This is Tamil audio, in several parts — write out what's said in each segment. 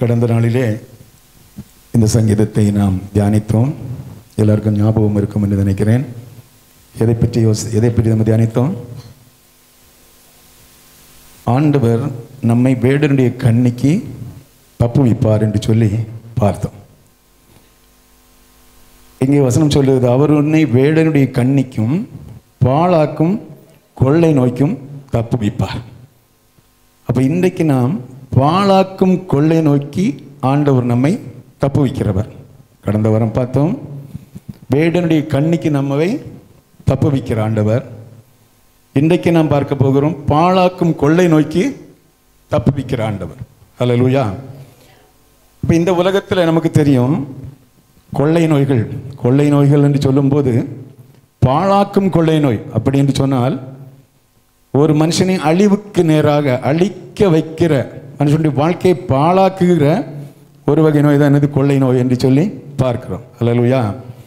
கடந்த நாளிலே இந்த சங்கீதத்தை நாம் தியானித்தோம் எல்லாருக்கும் ஞாபகம் இருக்கும் என்று நினைக்கிறேன் எதை பற்றி யோசி எதை பற்றி நம்ம தியானித்தோம் ஆண்டவர் நம்மை வேடனுடைய கண்ணிக்கு தப்புவிப்பார் என்று சொல்லி பார்த்தோம் இங்கே வசனம் சொல்லுவது அவர் உன்னை வேடனுடைய கண்ணிக்கும் பாழாக்கும் கொள்ளை நோய்க்கும் தப்புவிப்பார் அப்போ இன்றைக்கு நாம் பாழாக்கும் கொள்ளை நோக்கி ஆண்டவர் நம்மை தப்புவிக்கிறவர் கடந்த வாரம் பார்த்தோம் வேடனுடைய கண்ணிக்கு நம்மை தப்புவிக்கிற ஆண்டவர் இன்றைக்கு நாம் பார்க்க போகிறோம் பாழாக்கும் கொள்ளை நோக்கி தப்புவிக்கிற ஆண்டவர் அல்லேலூயா இப்போ இந்த உலகத்தில் நமக்கு தெரியும் கொள்ளை நோய்கள் கொள்ளை நோய்கள் என்று சொல்லும்போது பாழாக்கும் கொள்ளை நோய் அப்படி என்று சொன்னால் ஒரு மனுஷனை அழிவுக்கு நேராக அழிக்க வைக்கிற மனுஷனுடைய வாழ்க்கையை பாழாக்குகிற ஒரு வகை நோய் தான் என்னது கொள்ளை நோய் என்று சொல்லி பார்க்கிறோம் அல்லேலூயா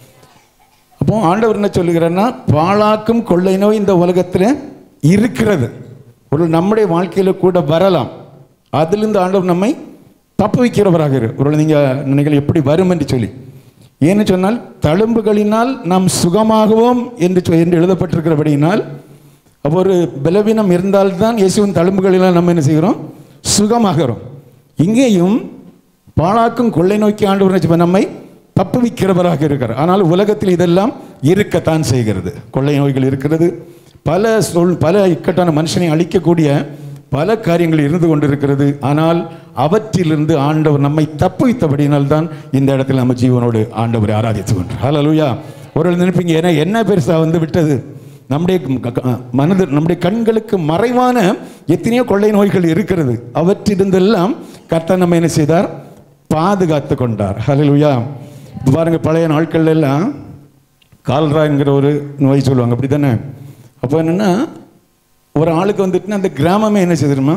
அப்போ ஆண்டவர் என்ன சொல்லுகிறார்னா பாழாக்கும் கொள்ளை நோய் இந்த உலகத்தில் இருக்கிறது ஒரு நம்முடைய வாழ்க்கையில் கூட வரலாம் அதிலிருந்து ஆண்டவர் நம்மை தப்பு வைக்கிறவராக இரு ஒரு நீங்கள் நினைகள் எப்படி வரும் என்று சொல்லி ஏன்னு சொன்னால் தழும்புகளினால் நாம் சுகமாகுவோம் என்று சொ- என்று எழுதப்பட்டிருக்கிறபடியினால் அப்போ ஒரு பலவீனம் இருந்தால்தான் இயேசுவின் தழும்புகளினால் நம்ம என்ன செய்கிறோம் சுகமாகிறோம் இங்கேயும் பாழாக்கும் கொள்ளை நோக்கி ஆண்டவர் என்ன செய்வார்? நம்மை தப்புவிக்கிறவராக இருக்கிறார் ஆனால் உலகத்தில் இதெல்லாம் இருக்கத்தான் செய்கிறது கொள்ளை நோய்கள் இருக்கிறது பல சொல் பல இக்கட்டான மனுஷனை அழிக்கக்கூடிய பல காரியங்கள் இருந்து கொண்டிருக்கிறது ஆனால் அவற்றிலிருந்து ஆண்டவர் நம்மை தப்புவித்தபடியினால் தான் இந்த இடத்துல நம்ம ஜீவனோடு ஆண்டவரை ஆராதித்து கொண்டார் ஹalleluya ஒரு நினைப்பீங்க ஏன்னா என்ன பெருசா வந்து விட்டது நம்முடைய க- க- மனது நம்முடைய கண்களுக்கு மறைவான எத்தனையோ கொள்ளை நோய்கள் இருக்கிறது அவற்றிருந்தெல்லாம் கர்த்தர் நம்ம என்ன செய்தார் பாதுகாத்து கொண்டார் ஹalleluya இப்ப பாருங்க பழைய நாட்கள்ல எல்லாம் கால்ராங்கிற ஒரு நோய் சொல்லுவாங்க அப்படி தானே அப்போ என்னன்னா ஒரு ஆளுக்கு வந்துட்டுனா அந்த கிராமமே என்ன செய்திருமா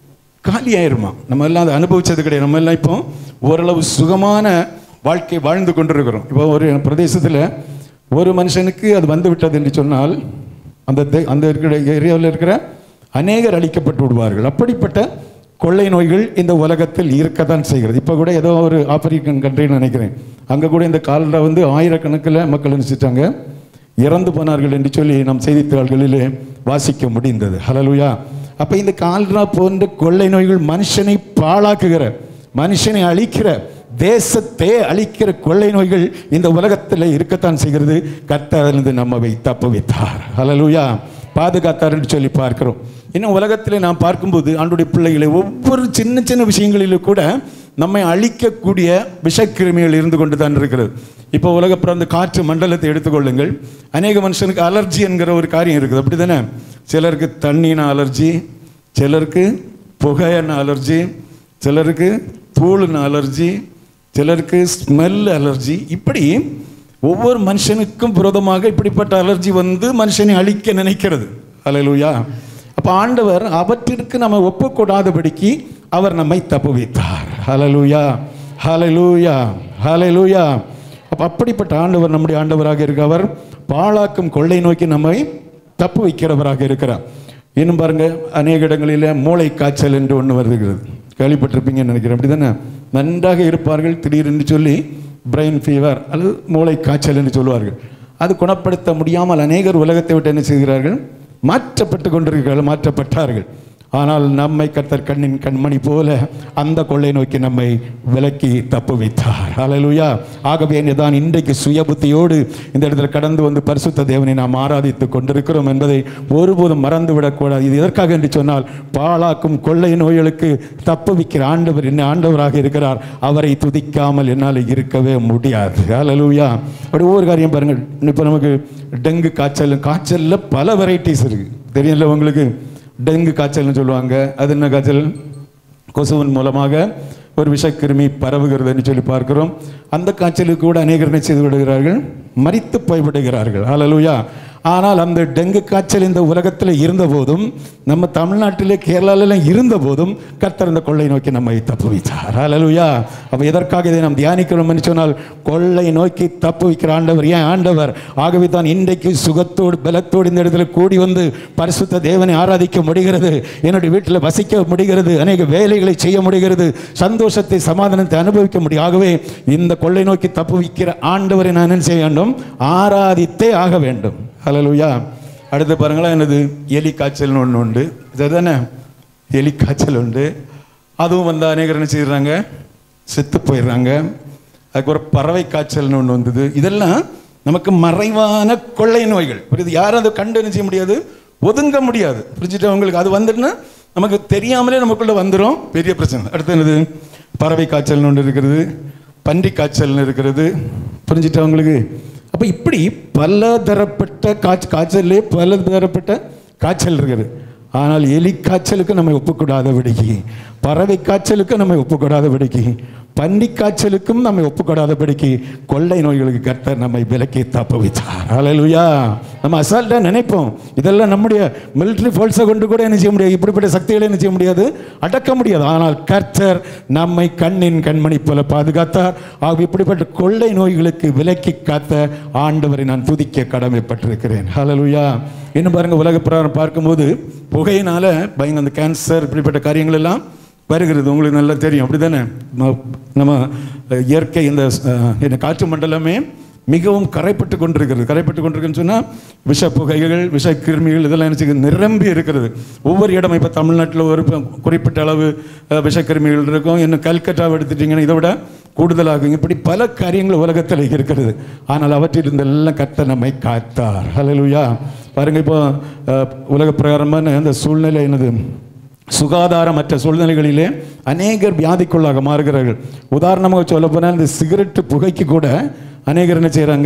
காலி ஆயிருமா நம்ம எல்லாம் அதை அனுபவிச்சது கிடையாது நம்ம எல்லாம் இப்போ ஓரளவு சுகமான வாழ்க்கை வாழ்ந்து கொண்டிருக்கிறோம் இப்போ ஒரு பிரதேசத்தில் ஒரு மனுஷனுக்கு அது வந்து விட்டது என்று சொன்னால் அந்த தே- அந்த இருக்கிற ஏரியாவில் இருக்கிற அநேகர் அழிக்கப்பட்டு விடுவார்கள் அப்படிப்பட்ட கொள்ளை நோய்கள் இந்த உலகத்தில் இருக்கத்தான் செய்கிறது இப்போ கூட ஏதோ ஒரு ஆப்பிரிக்கன் கண்ட்ரின்னு நினைக்கிறேன் அங்கே கூட இந்த காலில் வந்து ஆயிரக்கணக்கில் மக்கள் நினைச்சிட்டாங்க இறந்து போனார்கள் என்று சொல்லி நம் செய்தித்தாள்களிலே வாசிக்க முடிந்தது ஹalleluya அப்ப இந்த கால்ரா போன்ற கொள்ளை நோய்கள் மனுஷனை பாழாக்குகிற மனுஷனை அழிக்கிற தேசத்தை அழிக்கிற கொள்ளை நோய்கள் இந்த உலகத்தில் இருக்கத்தான் செய்கிறது கர்த்தரிலிருந்து நம்மை தப்பு வைத்தார் ஹalleluya பாதுகாத்தார் என்று சொல்லி பார்க்கிறோம் இன்னும் உலகத்தில் நாம் பார்க்கும்போது ஆண்டுடைய பிள்ளைகளை ஒவ்வொரு சின்ன சின்ன விஷயங்களிலும் கூட நம்மை அழிக்கக்கூடிய விஷக்கிருமிகள் இருந்து கொண்டு தான் இருக்கிறது இப்போ உலகப்புறம் அந்த காற்று மண்டலத்தை எடுத்துக்கொள்ளுங்கள் அநேக மனுஷனுக்கு அலர்ஜி என்கிற ஒரு காரியம் இருக்குது அப்படி தானே சிலருக்கு தண்ணின அலர்ஜி சிலருக்கு புகையான அலர்ஜி சிலருக்கு தூளுன அலர்ஜி சிலருக்கு ஸ்மெல் அலர்ஜி இப்படி ஒவ்வொரு மனுஷனுக்கும் விரோதமாக இப்படிப்பட்ட அலர்ஜி வந்து மனுஷனை அழிக்க நினைக்கிறது ஹalleluya அப்ப ஆண்டவர் அவற்றிற்கு நம்ம ஒப்புக்கூடாதபடிக்கு அவர் நம்மை தப்புவித்தார் ஹalleluya ஹalleluya ஹalleluya அப்ப அப்படிப்பட்ட ஆண்டவர் நம்முடைய ஆண்டவராக இருக்க அவர் பாழாக்கும் கொள்ளை நோக்கி நம்மை தப்பு வைக்கிறவராக இருக்கிறார் இன்னும் பாருங்க அநேக இடங்களில் மூளை காய்ச்சல் என்று ஒன்று வருகிறது கேள்விப்பட்டிருப்பீங்கன்னு நினைக்கிறேன் அப்படி தானே நன்றாக இருப்பார்கள் திடீரென்று சொல்லி பிரெயின் ஃபீவர் அல்லது மூளை காய்ச்சல் என்று சொல்லுவார்கள் அது குணப்படுத்த முடியாமல் அநேகர் உலகத்தை விட்டு என்ன செய்கிறார்கள் மாற்றப்பட்டு கொண்டிருக்கிறார்கள் மாற்றப்பட்டார்கள் ஆனால் நம்மை கர்த்தர் கண்ணின் கண்மணி போல அந்த கொள்ளை நோக்கி நம்மை விலக்கி தப்பு வைத்தார் ஹalleluya ஆகவே தான் இன்றைக்கு சுய புத்தியோடு இந்த இடத்துல கடந்து வந்து பரிசுத்த தேவனை நாம் ஆராதித்து கொண்டிருக்கிறோம் என்பதை ஒருபோதும் மறந்து விடக்கூடாது இது எதற்காக என்று சொன்னால் பாழாக்கும் கொள்ளை நோய்களுக்கு தப்பு வைக்கிற ஆண்டவர் என்ன ஆண்டவராக இருக்கிறார் அவரை துதிக்காமல் என்னால் இருக்கவே முடியாது ஹalleluya அப்படி ஒவ்வொரு காரியம் பாருங்கள் இப்போ நமக்கு டெங்கு காய்ச்சல் காய்ச்சலில் பல வெரைட்டிஸ் இருக்கு தெரியல உங்களுக்கு டெங்கு காய்ச்சல்னு சொல்லுவாங்க அது என்ன காய்ச்சல் கொசுவின் மூலமாக ஒரு விஷக்கிருமி பரவுகிறதுன்னு சொல்லி பார்க்கிறோம் அந்த காய்ச்சலுக்கு கூட அநேகர் என்ன செய்து விடுகிறார்கள் மரித்து போய்விடுகிறார்கள் ஹalleluya ஆனால் அந்த டெங்கு காய்ச்சல் இந்த உலகத்தில் இருந்த போதும் நம்ம தமிழ்நாட்டிலே கேரளாலெல்லாம் இருந்த போதும் கர்த்தர் இந்த கொள்ளை நோக்கி நம்மை தப்புவித்தார் ஹalleluya அப்போ எதற்காக இதை நாம் தியானிக்கிறோம் என்று சொன்னால் கொள்ளை நோக்கி தப்புவிக்கிற ஆண்டவர் ஏன் ஆண்டவர் ஆகவே தான் இன்றைக்கு சுகத்தோடு பலத்தோடு இந்த இடத்துல கூடி வந்து பரிசுத்த தேவனை ஆராதிக்க முடிகிறது என்னுடைய வீட்டில் வசிக்க முடிகிறது அநேக வேலைகளை செய்ய முடிகிறது சந்தோஷத்தை சமாதானத்தை அனுபவிக்க முடியும் ஆகவே இந்த கொள்ளை நோக்கி தப்புவிக்கிற ஆண்டவரை நான் என்ன செய்ய வேண்டும் ஆராதித்தே ஆக வேண்டும் ஹalleluya அடுத்து பாருங்களேன் என்னது எலி காய்ச்சல்னு ஒன்று உண்டு இதுதானே எலி காய்ச்சல் உண்டு அதுவும் வந்து அநேகர் என்ன செய்கிறாங்க செத்து போயிடுறாங்க அதுக்கப்புறம் பறவை காய்ச்சல்னு ஒன்று வந்தது இதெல்லாம் நமக்கு மறைவான கொள்ளை நோய்கள் புரியுது யாரும் அதை கண்டு என்ன செய்ய முடியாது ஒதுங்க முடியாது புரிஞ்சுட்டு உங்களுக்கு அது வந்துட்டுன்னா நமக்கு தெரியாமலே நமக்குள்ள வந்துடும் பெரிய பிரச்சனை அடுத்து என்னது பறவை காய்ச்சல்னு ஒன்று இருக்கிறது பன்றி காய்ச்சல்னு இருக்கிறது புரிஞ்சுட்டு அவங்களுக்கு அப்போ இப்படி பல தரப்பட்ட காய்ச்ச காய்ச்சல்லே பல தரப்பட்ட காய்ச்சல் இருக்குது ஆனால் எலி காய்ச்சலுக்கு நம்ம ஒப்புக்கூடாதபடிக்கு பறவை காய்ச்சலுக்கு நம்ம ஒப்புக்கூடாதபடிக்கு பன்றி காய்ச்சலுக்கும் நம்ம ஒப்புக்கூடாதபடிக்கு கொள்ளை நோய்களுக்கு கர்த்தர் நம்மை விலக்கி தப்ப வைத்தார் ஹalleluya நம்ம அசால்ட்டாக நினைப்போம் இதெல்லாம் நம்முடைய மிலிட்ரி ஃபோர்ஸை கொண்டு கூட என்ன செய்ய முடியாது இப்படிப்பட்ட சக்திகளை என்ன செய்ய முடியாது அடக்க முடியாது ஆனால் கர்த்தர் நம்மை கண்ணின் கண்மணி போல பாதுகாத்தார் ஆக இப்படிப்பட்ட கொள்ளை நோய்களுக்கு விலக்கி காத்த ஆண்டவரை நான் துதிக்க கடமைப்பட்டிருக்கிறேன் ஹalleluya இன்னும் பாருங்க உலக பிரகாரம் பார்க்கும்போது புகையினால பயங்க அந்த கேன்சர் இப்படிப்பட்ட காரியங்கள் எல்லாம் வருகிறது உங்களுக்கு நல்லா தெரியும் அப்படி தானே நம்ம அஹ், இயற்கை இந்த அஹ், என்ன காற்று மண்டலமே மிகவும் கரைப்பட்டு கொண்டிருக்கிறது கரைப்பட்டு கொண்டிருக்குன்னு சொன்னால் விஷ புகைகள் விஷ கிருமிகள் இதெல்லாம் என்ன செய்யுது? நிரம்பி இருக்கிறது ஒவ்வொரு இடம் இப்போ தமிழ்நாட்டில் ஒரு ப- குறிப்பிட்ட அளவு அஹ், விஷக்கிருமிகள் இருக்கும் இன்னும் கல்கட்டாவை எடுத்துட்டிங்கன்னா இதை விட கூடுதலாகும் இப்படி பல காரியங்கள் உலகத்தில் இருக்கிறது ஆனால் அவற்றில் இருந்தெல்லாம் கத்த நம்மை காத்தார் ஹalleluya பாருங்க இப்போ அஹ், உலக பிரகாரமான அந்த சூழ்நிலை என்னது சுகாதாரமற்ற சூழ்நிலைகளிலே அநேகர் வியாதிக்குள்ளாக மாறுகிறார்கள் உதாரணமாக சொல்ல போனால் இந்த சிகரெட்டு புகைக்கு கூட அநேகர் என்ன செய்கிறாங்க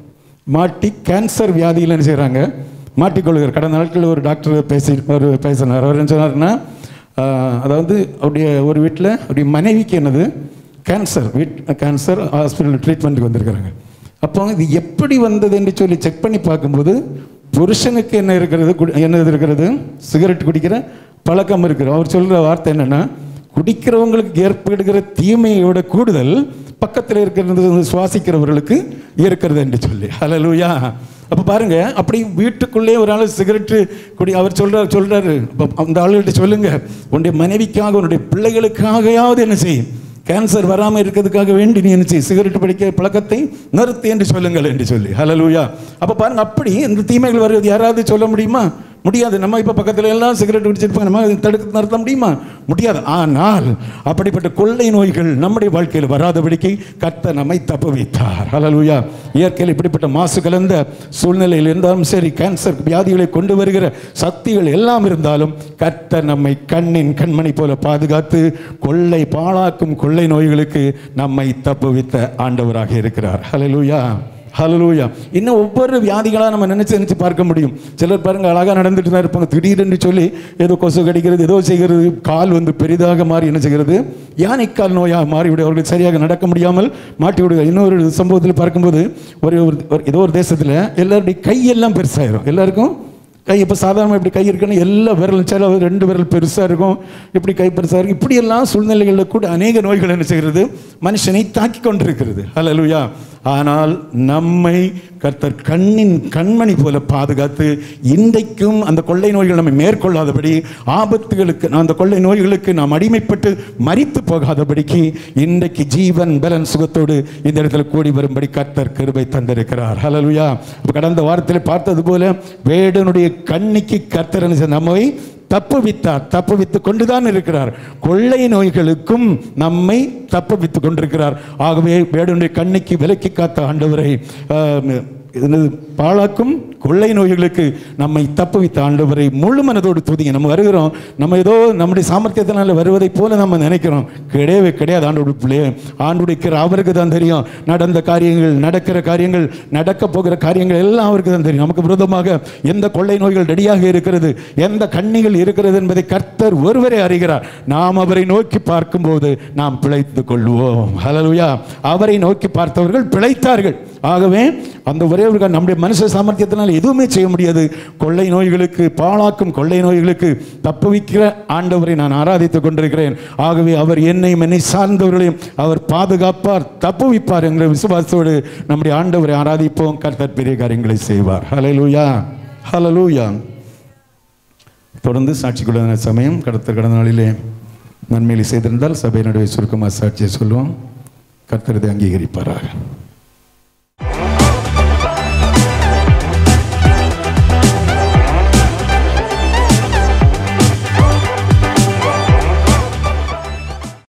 மாட்டி கேன்சர் வியாதியில் என்ன செய்கிறாங்க மாட்டிக்கொள்கிறார் கடந்த நாட்களில் ஒரு டாக்டர் பேசி ஒரு பேசினார் அவர் என்ன சொன்னார்னா ஆஹ், அதாவது அவருடைய ஒரு வீட்டில் அவருடைய மனைவிக்கு என்னது கேன்சர் வீட் கேன்சர் ஹாஸ்பிட்டல் ட்ரீட்மெண்ட்டுக்கு வந்திருக்கிறாங்க அப்போ இது எப்படி வந்தது என்று சொல்லி செக் பண்ணி பார்க்கும்போது புருஷனுக்கு என்ன இருக்கிறது குடி- என்ன இருக்கிறது சிகரெட் குடிக்கிற பழக்கம் இருக்குது அவர் சொல்கிற வார்த்தை என்னன்னா குடிக்கிறவங்களுக்கு ஏற்படுகிற தீமையோட கூடுதல் பக்கத்தில் இருக்கிறது வந்து சுவாசிக்கிறவர்களுக்கு இருக்கிறது என்று சொல்லி ஹalleluya அப்போ பாருங்க அப்படி வீட்டுக்குள்ளே ஒரு ஆள் சிகரெட்டு குடி அவர் சொல்றாரு சொல்றாரு அப்ப அந்த ஆளுகிட்ட சொல்லுங்க உன்னுடைய மனைவிக்காக உன்னுடைய பிள்ளைகளுக்காகயாவது என்ன செய் கேன்சர் வராமல் இருக்கிறதுக்காக வேண்டி நீ என்ன செய் சிகரெட் பிடிக்கிற பழக்கத்தை நிறுத்து என்று சொல்லுங்கள் என்று சொல்லி ஹalleluya அப்போ பாருங்க அப்படி இந்த தீமைகள் வருவது யாராவது சொல்ல முடியுமா முடியாது நம்ம இப்போ பக்கத்துல எல்லாம் சிகரெட் குடிச்சிருப்பாங்க நம்ம அதை தடுத்து நிறுத்த முடியுமா முடியாது ஆனால் அப்படிப்பட்ட கொள்ளை நோய்கள் நம்முடைய வாழ்க்கையில் வராதபடிக்கு கர்த்தர் நம்மை தப்பு வைத்தார் ஹalleluya இயற்கையில் இப்படிப்பட்ட மாசு கலந்த சூழ்நிலையில் இருந்தாலும் சரி கேன்சர் வியாதிகளை கொண்டு வருகிற சக்திகள் எல்லாம் இருந்தாலும் கர்த்தர் நம்மை கண்ணின் கண்மணி போல பாதுகாத்து கொள்ளை பாழாக்கும் கொள்ளை நோய்களுக்கு நம்மை தப்புவித்த ஆண்டவராக இருக்கிறார் ஹalleluya ஹalleluya இன்னும் ஒவ்வொரு வியாதிகளாக நம்ம நினைச்சு நினைச்சு பார்க்க முடியும் சிலர் பாருங்க அழகாக நடந்துட்டு தான் இருப்பாங்க திடீரென்று சொல்லி ஏதோ கொசு கடிக்கிறது ஏதோ செய்கிறது கால் வந்து பெரிதாக மாறி என்ன செய்கிறது யானைக்கால் நோயாக மாறிவிடும் அவர்கள் சரியாக நடக்க முடியாமல் மாட்டி விடுங்க இன்னொரு சம்பவத்தில் பார்க்கும்போது ஒரு ஒரு- ஒரு- ஏதோ ஒரு தேசத்தில் எல்லாருடைய கையெல்லாம் பெருசாயிரும் எல்லாருக்கும் கை இப்போ சாதாரணமாக இப்படி கை இருக்குன்னு எல்லா விரலும் சில ரெண்டு விரல் பெருசாக இருக்கும் இப்படி கை பெருசாக இருக்கும் இப்படியெல்லாம் சூழ்நிலைகளில் கூட அநேக நோய்கள் என்ன செய்கிறது மனுஷனை தாக்கி கொண்டிருக்கிறது ஹalleluya ஆனால் நம்மை கர்த்தர் கண்ணின் கண்மணி போல பாதுகாத்து இன்றைக்கும் அந்த கொள்ளை நோய்கள் நம்மை மேற்கொள்ளாதபடி ஆபத்துகளுக்கு அந்த கொள்ளை நோய்களுக்கு நாம் அடிமைப்பட்டு மரித்து போகாதபடிக்கு இன்றைக்கு ஜீவன் பலன் சுகத்தோடு இந்த இடத்துல கூடி வரும்படி கர்த்தர் கிருபை தந்திருக்கிறார் ஹalleluya இப்ப கடந்த வாரத்தில் பார்த்தது போல வேடனுடைய கண்ணிக்கு கர்த்தர் என்ன செய்தார்? நம்மை தப்புவித்தார் தப்புவித்து கொண்டுதான் இருக்கிறார் கொள்ளை நோய்களுக்கும் நம்மை தப்புவித்து கொண்டிருக்கிறார் ஆகவே வேடனுடைய கண்ணிக்கு விலக்கி காத்த ஆண்டவரை ஆம், என்னது பாழாக்கும் கொள்ளை நோய்களுக்கு நம்மை தப்புவித்த ஆண்டவரை முழு மனதோடு துதிங்க நம்ம வருகிறோம் நம்ம ஏதோ நம்முடைய சாமர்த்தியத்தினால வருவதைப் போல நம்ம நினைக்கிறோம் கிடையவே கிடையாது ஆண்டோட பிள்ளையே ஆண்டுடைய அவருக்கு தான் தெரியும் நடந்த காரியங்கள் நடக்கிற காரியங்கள் நடக்க போகிற காரியங்கள் எல்லாம் அவருக்கு தான் தெரியும் நமக்கு விரோதமாக எந்த கொள்ளை நோய்கள் ரெடியாக இருக்கிறது எந்த கண்ணிகள் இருக்கிறது என்பதை கர்த்தர் ஒருவரே அறிகிறார் நாம் அவரை நோக்கி பார்க்கும்போது நாம் பிழைத்துக் கொள்வோம் ஹalleluya அவரை நோக்கி பார்த்தவர்கள் பிழைத்தார்கள் ஆகவே அந்த ஒரே ஒரு கா- நம்முடைய மனுஷ சாமர்த்தியத்தினால் என்னால் எதுவுமே செய்ய முடியாது கொள்ளை நோய்களுக்கு பாழாக்கும் கொள்ளை நோய்களுக்கு தப்புவிக்கிற ஆண்டவரை நான் ஆராதித்துக் கொண்டிருக்கிறேன் ஆகவே அவர் என்னையும் என்னை சார்ந்தவர்களையும் அவர் பாதுகாப்பார் தப்புவிப்பார் என்கிற விசுவாசத்தோடு நம்முடைய ஆண்டவரை ஆராதிப்போம் கர்த்தர் பெரிய காரியங்களை செய்வார் ஹalleluya ஹalleluya தொடர்ந்து சாட்சி கொள்ளுന്ന சமயம் கடத்த கடந்த நாளிலே நன்மையை செய்திருந்தால் சபையினுடைய சுருக்கமாக சாட்சியை சொல்லுவோம் கர்த்தரதை அங்கீகரிப்பாராக